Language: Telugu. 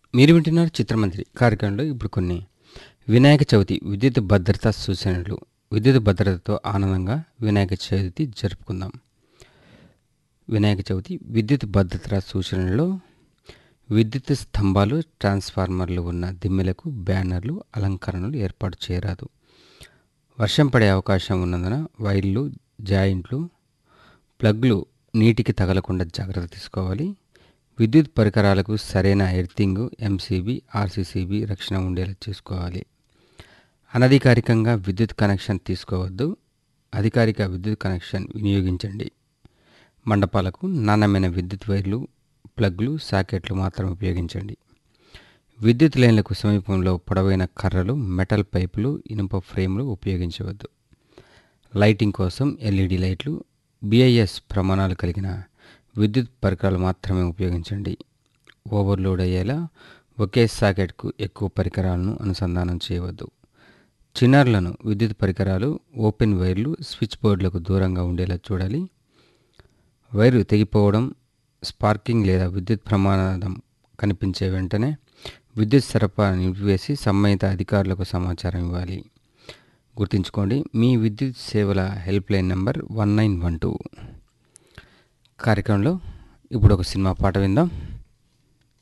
మీరు వింటున్నారు చిత్రమంత్రి కార్యక్రమంలో ఇప్పుడు కొన్ని వినాయక చవితి విద్యుత్ భద్రతా సూచనలు విద్యుత్ భద్రతతో ఆనందంగా వినాయక చవితి జరుపుకుందాం వినాయక చవితి విద్యుత్ భద్రతా సూచనలలో విద్యుత్ స్తంభాలు ట్రాన్స్ఫార్మర్లు ఉన్న దిమ్మెలకు బ్యానర్లు అలంకరణలు ఏర్పాటు చేయరాదు వర్షం పడే అవకాశం ఉన్నందున వైర్లు జాయింట్లు ప్లగ్లు నీటికి తగలకుండా జాగ్రత్త తీసుకోవాలి విద్యుత్ పరికరాలకు సరైన ఎర్తింగ్ ఎంసీబీ ఆర్సీసీబీ రక్షణ ఉండేలా చూసుకోవాలి అనధికారికంగా విద్యుత్ కనెక్షన్ తీసుకోవద్దు అధికారిక విద్యుత్ కనెక్షన్ వినియోగించండి మండపాలకు నాణ్యమైన విద్యుత్ వైర్లు ప్లగ్లు సాకెట్లు మాత్రం ఉపయోగించండి విద్యుత్ లైన్లకు సమీపంలో పొడవైన కర్రలు మెటల్ పైపులు ఇనుప ఫ్రేమ్లు ఉపయోగించవద్దు లైటింగ్ కోసం ఎల్ఈడి లైట్లు బిఐఎస్ ప్రమాణాలు కలిగిన విద్యుత్ పరికరాలు మాత్రమే ఉపయోగించండి ఓవర్లోడ్ అయ్యేలా ఒకే సాకెట్కు ఎక్కువ పరికరాలను అనుసంధానం చేయవద్దు చిన్నారులను విద్యుత్ పరికరాలు ఓపెన్ వైర్లు స్విచ్ బోర్డులకు దూరంగా ఉండేలా చూడాలి వైరు తెగిపోవడం స్పార్కింగ్ లేదా విద్యుత్ ప్రమాదం కనిపించే వెంటనే విద్యుత్ సరఫరా నిలిపివేసి సంబంధిత అధికారులకు సమాచారం ఇవ్వాలి గుర్తుంచుకోండి మీ విద్యుత్ సేవల helpline number one nine one two కార్యక్రమంలో ఇప్పుడు ఒక సినిమా పాట విందాం